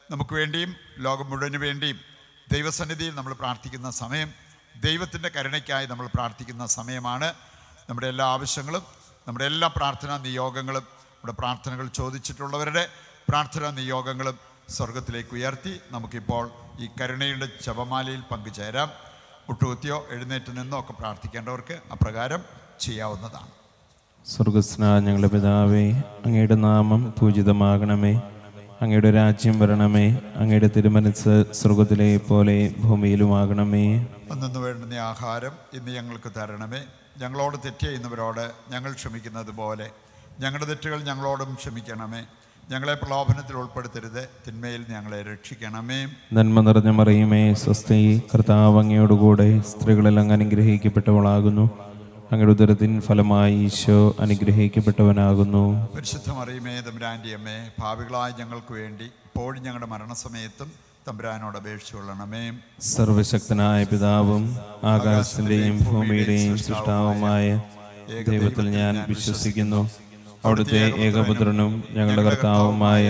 നമുക്ക് വേണ്ടിയും ലോകം മുഴുവന് വേണ്ടിയും ദൈവസന്നിധിയിൽ നമ്മൾ പ്രാർത്ഥിക്കുന്ന സമയം ദൈവത്തിൻ്റെ കരുണയ്ക്കായി നമ്മൾ പ്രാർത്ഥിക്കുന്ന സമയമാണ് നമ്മുടെ എല്ലാ ആവശ്യങ്ങളും നമ്മുടെ എല്ലാ പ്രാർത്ഥനാ നിയോഗങ്ങളും നമ്മുടെ പ്രാർത്ഥനകൾ ചോദിച്ചിട്ടുള്ളവരുടെ പ്രാർത്ഥനാ നിയോഗങ്ങളും സ്വർഗത്തിലേക്ക് ഉയർത്തി നമുക്കിപ്പോൾ ഈ കരുണയുടെ ജപമാലയിൽ പങ്കുചേരാം മുട്ടുകുത്തിയോ എഴുന്നേറ്റ് നിന്നോ ഒക്കെ പ്രാർത്ഥിക്കേണ്ടവർക്ക് അപ്രകാരം ചെയ്യാവുന്നതാണ് സ്വർഗസ്ന ഞങ്ങളുടെ പിതാവേ അങ്ങയുടെ നാമം പൂജിതമാകണമേ അങ്ങയുടെ രാജ്യം വരണമേ അങ്ങയുടെ തിരുമനസ് സ്വർഗത്തിലെ പോലെ ഭൂമിയിലുമാകണമേ അന്നു വേണ്ടുന്ന ആഹാരം ഇന്ന് ഞങ്ങൾക്ക് തരണമേ ഞങ്ങളോട് തെറ്റ് ചെയ്യുന്നവരോട് ഞങ്ങൾ ക്ഷമിക്കുന്നത് പോലെ ഞങ്ങളുടെ തെറ്റുകൾ ഞങ്ങളോടും ക്ഷമിക്കണമേ ഞങ്ങളെ പ്രലോഭനത്തിൽ ഉൾപ്പെടുത്തരുത് തിന്മയിൽ ഞങ്ങളെ രക്ഷിക്കണമേ നന്മ നിറഞ്ഞ മറിയുമേ സ്വസ്തി കർത്താവ് അങ്ങയോടുകൂടെ സ്ത്രീകളിൽ അങ്ങ് അനുഗ്രഹിക്കപ്പെട്ടവളാകുന്നു അങ്ങയുടെ ഉദരത്തിൻ ഫലമായി ഈശോ അനുഗ്രഹിക്കപ്പെട്ടവനാകുന്നു പരിശുദ്ധ മറിയമേ തമ്പുരാൻ്റെ അമ്മേ ഭാവികളായ ഞങ്ങൾക്ക് വേണ്ടി ഇപ്പോഴും ഞങ്ങളുടെ മരണസമയത്തും തമ്പുരാനോട് അപേക്ഷിച്ചു കൊള്ളണമേ സർവശക്തനായ പിതാവും ആകാശത്തിൻ്റെയും ഭൂമിയുടെയും സൃഷ്ടാവുമായ ദൈവത്തിൽ ഞാൻ വിശ്വസിക്കുന്നു അവിടുത്തെ ഏകപുത്രനും ഞങ്ങളുടെ കർത്താവുമായ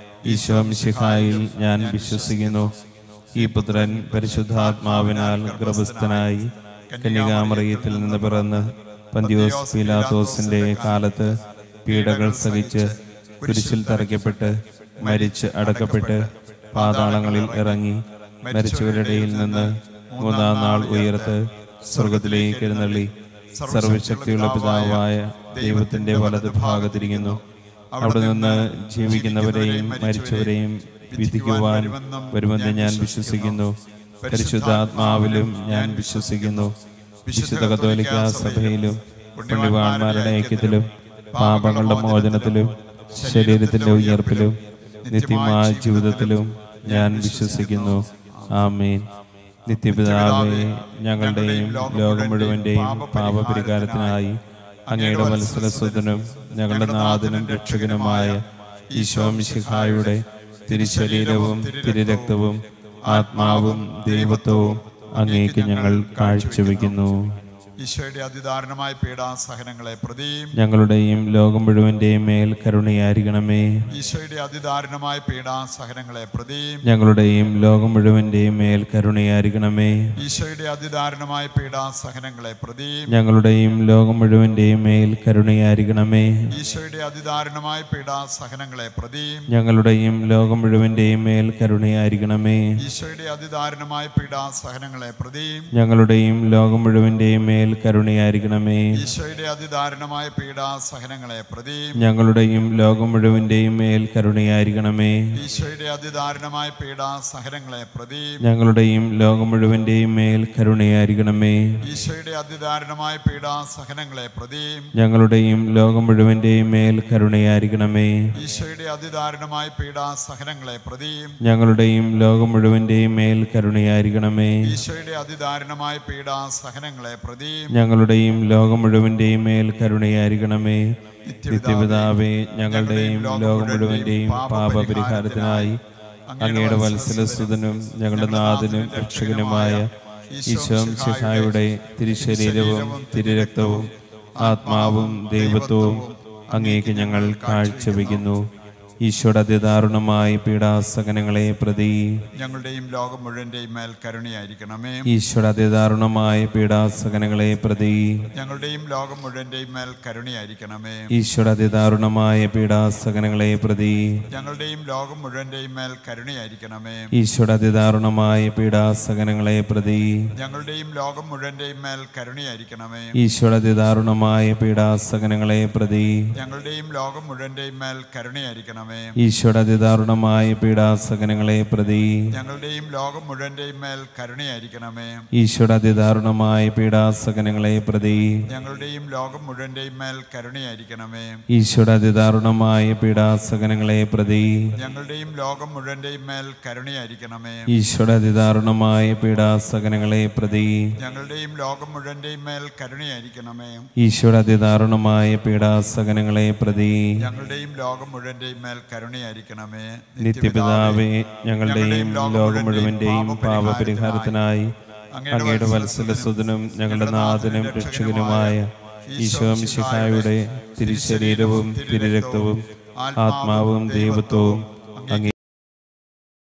ഈശോ മിശിഹായിൽ ഞാൻ വിശ്വസിക്കുന്നു ഈ പുത്രൻ പരിശുദ്ധാത്മാവിനാൽ ഗർഭസ്ഥനായി കന്യകാമറിയത്തിൽ നിന്ന് പിറന്ന് പന്തിയോസ് പീലാത്തോസിന്റെ കാലത്ത് പീഡകൾ സഹിച്ച് കുരിശിൽ തറയ്ക്കപ്പെട്ട് മരിച്ച് അടക്കപ്പെട്ട് പാതാളങ്ങളിൽ ഇറങ്ങി മരിച്ചവരുടെയിൽ നിന്ന് മൂന്നാം നാൾ ഉയർത്ത് സ്വർഗത്തിലേക്ക് എഴുന്നള്ളി സർവശക്തിയുള്ള പിതാവായ ദൈവത്തിന്റെ വലത് ഭാഗത്തിരിക്കുന്നു അവിടെ നിന്ന് ജീവിക്കുന്നവരെയും മരിച്ചവരെയും വിധിക്കുവാൻ വരുമെന്ന് ഞാൻ വിശ്വസിക്കുന്നു പരിശുദ്ധാത്മാവിലും ഞാൻ വിശ്വസിക്കുന്നു വിശുദ്ധ കത്തോലിക്ക സഭയിലും പുണ്യവാന്മാരുടെ ഐക്യത്തിലും പാപങ്ങളുടെ മോചനത്തിലും ശരീരത്തിന്റെ ഉയർപ്പിലും നിത്യമായ ജീവിതത്തിലും ഞാൻ വിശ്വസിക്കുന്നു ആമേൻ നിത്യപിതാവേ ഞങ്ങളുടെയും ലോകം മുഴുവന്റെയും പാപപരിഹാരത്തിനായി അങ്ങയുടെ മത്സരസ്വതനും ഞങ്ങളുടെ നാഥനും രക്ഷകനുമായ ഈശോ മിശിഹായുടെ തിരുശരീരവും തിരുരക്തവും ആത്മാവും ദൈവത്വവും അങ്ങേക്ക് ഞങ്ങൾ കാഴ്ചവെക്കുന്നു ഈശോയുടെ അതിദാരുണമായ പീഡാസഹനങ്ങളെ പ്രതിയും ഞങ്ങളുടെയും ലോകം മുഴുവന്റെയും മേൽ കരുണയായിരിക്കണമേ ഈശോയുടെ അതിദാരുണമായ പീഡാസഹനങ്ങളെ പ്രതിയും ഞങ്ങളുടെയും ലോകം മുഴുവന്റെയും മേൽ കരുണയായിരിക്കണമേ ഈശോയുടെ അതിദാരുണമായ പീഡാസഹനങ്ങളെ പ്രതിയും ഞങ്ങളുടെയും ലോകം മുഴുവന്റെയും മേൽ കരുണയായിരിക്കണമേ ഈശോയുടെ അതിദാരുണമായ പീഡാസഹനങ്ങളെ പ്രതിയും ഞങ്ങളുടെയും ലോകം മുഴുവന്റെയും മേൽ കരുണയായിരിക്കണമേ ഈശോയുടെ അതിദാരുണമായ പീഡാസഹനങ്ങളെ പ്രതിയും ഞങ്ങളുടെയും ലോകം മുഴുവന്റെയും മേൽ കരുണയായിരിക്കണമേ ഈശോയുടെ അതിദാരുണമായ പീഡാസഹനങ്ങളെ പ്രതിയും ഞങ്ങളുടെയും ലോകം മുഴുവന്റെയും മേൽ കരുണയായിരിക്കണമേ ഈശോയുടെ അതിദാരുണമായ പീഡാസഹനങ്ങളെ പ്രതിയും ഞങ്ങളുടെയും ലോകം മുഴുവന്റെയും മേൽ കരുണയായിരിക്കണമേ ഈശോയുടെ അതിദാരുണമായ പീഡാസഹനങ്ങളെ പ്രതിയും ഞങ്ങളുടെയും ലോകം മുഴുവന്റെയും മേൽ കരുണയായിരിക്കണമേ ഈശോയുടെ അതിദാരുണമായ പീഡാസഹനങ്ങളെ പ്രതിയും ഞങ്ങളുടെയും ലോകം മുഴുവന്റെയും മേൽ കരുണയായിരിക്കണമേ ഈശോയുടെ അതിദാരുണമായ പീഡാസഹനങ്ങളെ പ്രതിയും ഞങ്ങളുടെയും ലോകം മുഴുവന്റെയും മേൽ കരുണയായിരിക്കണമേ നിത്യപിതാവേ ഞങ്ങളുടെയും ലോകം മുഴുവന്റെയും പാപപരിഹാരത്തിനായി അങ്ങയുടെ വത്സലസുതനും ഞങ്ങളുടെ നാഥനും രക്ഷകനുമായ ഈശോം ശിഹായുടെ തിരുശരീരവും തിരുരക്തവും ആത്മാവും ദൈവത്വവും അങ്ങേക്ക് ഞങ്ങൾ കാഴ്ചവെക്കുന്നു ഈശോയുടെ അതിദാരുണമായ പീഡാസകനങ്ങളെ പ്രതി ഞങ്ങളുടെയും ലോകം മുഴുവന്റെയും മേൽ കരുണയായിരിക്കണമേ ഈശോയുടെ അതിദാരുണമായ പീഡാസകനങ്ങളെ പ്രതി ഞങ്ങളുടെയും ലോകം മുഴുവന്റെയും മേൽ കരുണയായിരിക്കണമേ ഈശോയുടെ അതിദാരുണമായ പീഡാസകനങ്ങളെ പ്രതി ഞങ്ങളുടെയും ലോകം മുഴുവന്റെയും മേൽ കരുണയായിരിക്കണമേ ഈശോയുടെ അതിദാരുണമായ പീഡാസകനങ്ങളെ പ്രതി ഞങ്ങളുടെയും ലോകം മുഴുവന്റെയും മേൽ കരുണയായിരിക്കണമേ ഈശോയുടെ അതിദാരുണമായ പീഡാസകനങ്ങളെ പ്രതി ഞങ്ങളുടെയും ലോകം മുഴുവന്റെയും മേൽ കരുണയായിരിക്കണമേ ഈശോയുടെ അതിദാരുണമായ പീഡാസകനങ്ങളെ പ്രതി ഞങ്ങളുടെയും ലോകം മുഴുവന്റെയും മേൽ കരുണയായിരിക്കണമേ ഈശോയുടെ അതിദാരുണമായ പീഡാസകനങ്ങളെ പ്രതി ഞങ്ങളുടെയും ലോകം മുഴുവന്റെയും മേൽ കരുണയായിരിക്കണമേ ഈശോയുടെ അതിദാരുണമായ പീഡാസകനങ്ങളെ പ്രതി ഞങ്ങളുടെയും ലോകം മുഴുവന്റെയും മേൽ കരുണയായിരിക്കണമേ ഈശോയുടെ അതിദാരുണമായ പീഡാസകനങ്ങളെ പ്രതി ഞങ്ങളുടെയും ലോകം മുഴുവന്റെയും മേൽ കരുണയായിരിക്കണമേ ഈശോയുടെ അതിദാരുണമായ പീഡാസകനങ്ങളെ പ്രതി ഞങ്ങളുടെയും ലോകം മുഴുവന്റെയും മേൽ കരുണയായിരിക്കണമേ നിത്യപിതാവേ ഞങ്ങളുടെയും ലോകം മുഴുവന്റെയും പാപപരിഹാരത്തിനായി അങ്ങയുടെ വത്സലസുതനും ഞങ്ങളുടെ നാഥനും രക്ഷകനുമായ ഈശോ മിശിഹായുടെ തിരുശരീരവും തിരുരക്തവും ആത്മാവും ദൈവത്വവും അങ്ങേ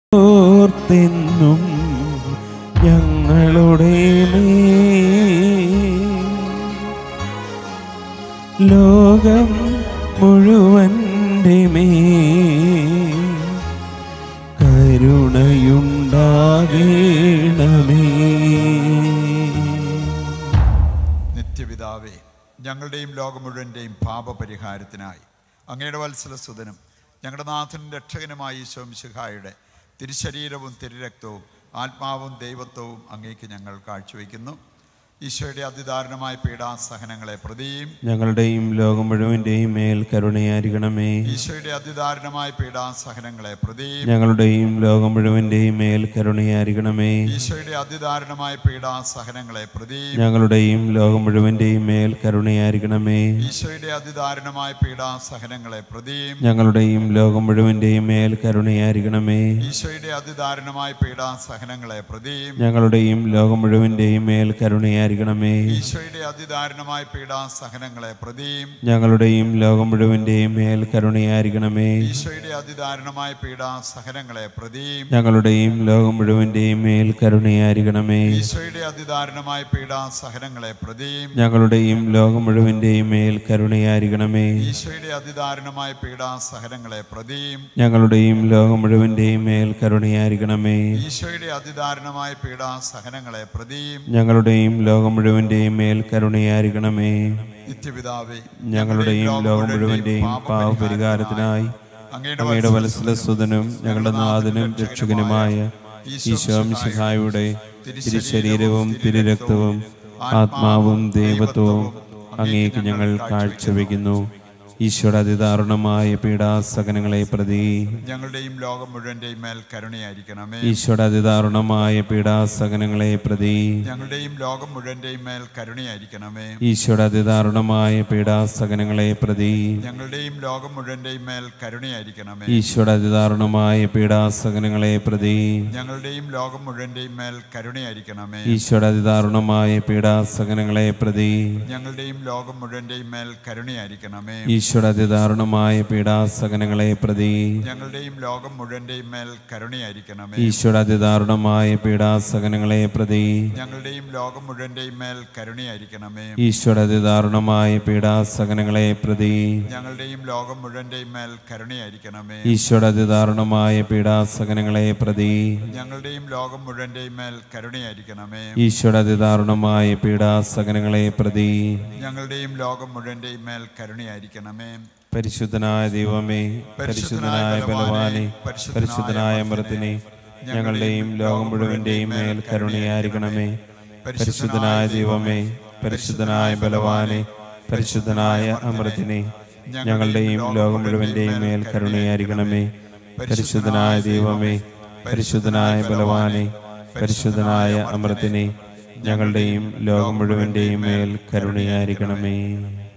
ഓർത്തെന്നും ഞങ്ങളുടെ മേൽ ലോകം മുഴുവൻ്റെ മേൽ കരുണയുണ്ടാകേണമേ നിത്യപിതാവേ ഞങ്ങളുടെയും ലോകം മുഴുവൻ്റെയും പാപപരിഹാരത്തിനായി അങ്ങയുടെ വത്സലസുതനും ഞങ്ങളുടെ നാഥനും രക്ഷകനുമായ ഈശോംശിഹായുടെ തിരുശരീരവും തിരുരക്തവും ആത്മാവും ദൈവത്വവും അങ്ങേക്ക് ഞങ്ങൾ കാഴ്ചവെക്കുന്നു ഈശോയുടെ അതിദാരുണമായ പീഡാസഹനങ്ങളെ പ്രതിയും ഞങ്ങളുടെയും ലോകം മുഴുവൻ്റെയും മേൽ കരുണയായിരിക്കണമേ ഈശോയുടെ അതിദാരുണമായ പീഡാസഹനങ്ങളെ പ്രതിയും ഞങ്ങളുടെയും ലോകം മുഴുവൻ്റെയും മേൽ കരുണയായിരിക്കണമേ ഈശോയുടെ അതിദാരുണമായ പീഡാസഹനങ്ങളെ പ്രതിയും ഞങ്ങളുടെയും ലോകം മുഴുവൻ്റെയും മേൽ കരുണയായിരിക്കണമേ ഈശോയുടെ അതിദാരുണമായ പീഡാസഹനങ്ങളെ പ്രതിയും ഞങ്ങളുടെയും ലോകം മുഴുവൻ്റെയും മേൽ കരുണയായിരിക്കണമേ ഈശോയുടെ അതിദാരുണമായ പീഡാസഹനങ്ങളെ പ്രതിയും ഞങ്ങളുടെയും ലോകം മുഴുവൻ്റെയും മേൽ കരുണയായിരിക്കണമേ ഈശോയുടെ അതിദാരുണമായ പീഡാസഹനങ്ങളെ പ്രതിയും ഞങ്ങളുടെയും ലോകം മുഴുവൻ്റെയും മേൽ കരുണയായിരിക്കണമേ ഈശോയുടെ അതിദാരുണമായ പീഡാസഹനങ്ങളെ പ്രതിയും ഞങ്ങളുടെയും ലോകം മുഴുവൻ്റെയും മേൽ കരുണയായിരിക്കണമേ ഈശോയുടെ അതിദാരുണമായ പീഡാസഹനങ്ങളെ പ്രതിയും ഞങ്ങളുടെയും ലോകം മുഴുവൻ്റെയും മേൽ കരുണയായിരിക്കണമേ ഈശോയുടെ അതിദാരുണമായ പീഡാസഹനങ്ങളെ പ്രതിയും ഞങ്ങളുടെയും ലോകം മുഴുവൻ്റെയും മേൽ കരുണയായിരിക്കണമേ ഈശോയുടെ അതിദാരുണമായ പീഡാസഹനങ്ങളെ പ്രതിയും ഞങ്ങളുടെയും ലോകം മുഴുവൻ്റെയും മേൽ കരുണയായിരിക്കണമേ നിത്യപിതാവേ ഞങ്ങളുടെയും ലോകം മുഴുവൻ്റെയും പാവപരിഹാരത്തിനായി അങ്ങയുടെ വത്സലസുതനും ഞങ്ങളുടെ നാഥനും രക്ഷകനുമായ ഈശോമിശിഹായുടെ തിരുശരീരവും തിരുരക്തവും ആത്മാവും ദൈവത്വവും അങ്ങേക്ക് ഞങ്ങൾ കാഴ്ചവെക്കുന്നു ഈശോയുടെ അതിദാരുണമായ പീഡാസകനങ്ങളെ പ്രതി ഞങ്ങളുടെയും ലോകം മുഴുവന്റെയും മേൽ കരുണയായിരിക്കണമേ ഈശോയുടെ അതിദാരുണമായ പീഡാസകനങ്ങളെ പ്രതി ഞങ്ങളുടെയും ലോകം മുഴുവന്റെയും മേൽ കരുണയായിരിക്കണമേ ഈശോയുടെ അതിദാരുണമായ പീഡാസകനങ്ങളെ പ്രതി ഞങ്ങളുടെയും ലോകം മുഴുവന്റെയും മേൽ കരുണയായിരിക്കണമേ ഈശോയുടെ അതിദാരുണമായ പീഡാസകനങ്ങളെ പ്രതി ഞങ്ങളുടെയും ലോകം മുഴുവന്റെയും മേൽ കരുണയായിരിക്കണമേ ഈശോയുടെ അതിദാരുണമായ പീഡാസകനങ്ങളെ പ്രതി ഞങ്ങളുടെയും ലോകം മുഴുവന്റെയും മേൽ കരുണയായിരിക്കണമേ ഈശോയുടെ അതിദാരുണമായ പീഡാസകനങ്ങളെ പ്രതി ഞങ്ങളുടെയും ലോകം മുഴുവന്റെയും മേൽ കരുണയായിരിക്കണമേ ഈശോയുടെ അതിദാരുണമായ പീഡാസകനങ്ങളെ പ്രതി ഞങ്ങളുടെയും ലോകം മുഴുവന്റെയും മേൽ കരുണയായിരിക്കണമേ ഈശോയുടെ അതിദാരുണമായ പീഡാസകനങ്ങളെ പ്രതി ഞങ്ങളുടെയും ലോകം മുഴുവന്റെയും മേൽ കരുണയായിരിക്കണമേ ഈശോയുടെ അതിദാരുണമായ പീഡാസകനങ്ങളെ പ്രതി ഞങ്ങളുടെയും ലോകം മുഴുവന്റെയും മേൽ കരുണയായിരിക്കണമേ ഈശോയുടെ അതിദാരുണമായ പീഡാസകനങ്ങളെ പ്രതി ഞങ്ങളുടെയും ലോകം മുഴുവന്റെയും മേൽ കരുണയായിരിക്കണമേ പരിശുദ്ധനായ ദൈവമേ പരിശുദ്ധനായ ബലവാനെ പരിശുദ്ധനായ അമൃത്തിനെ ഞങ്ങളുടെയും ലോകം മുഴുവന്റെയും മേൽ കരുണയായിരിക്കണമേ പരിശുദ്ധനായ ദൈവമേ പരിശുദ്ധനായ ബലവാനെ പരിശുദ്ധനായ അമൃത്തിനെ ഞങ്ങളുടെയും ലോകം മുഴുവന്റെയും മേൽ കരുണയായിരിക്കണമേ പരിശുദ്ധനായ ദൈവമേ പരിശുദ്ധനായ ബലവാനെ പരിശുദ്ധനായ അമൃത്തിനെ ഞങ്ങളുടെയും ലോകം മുഴുവന്റെയും മേൽ കരുണയായിരിക്കണമേ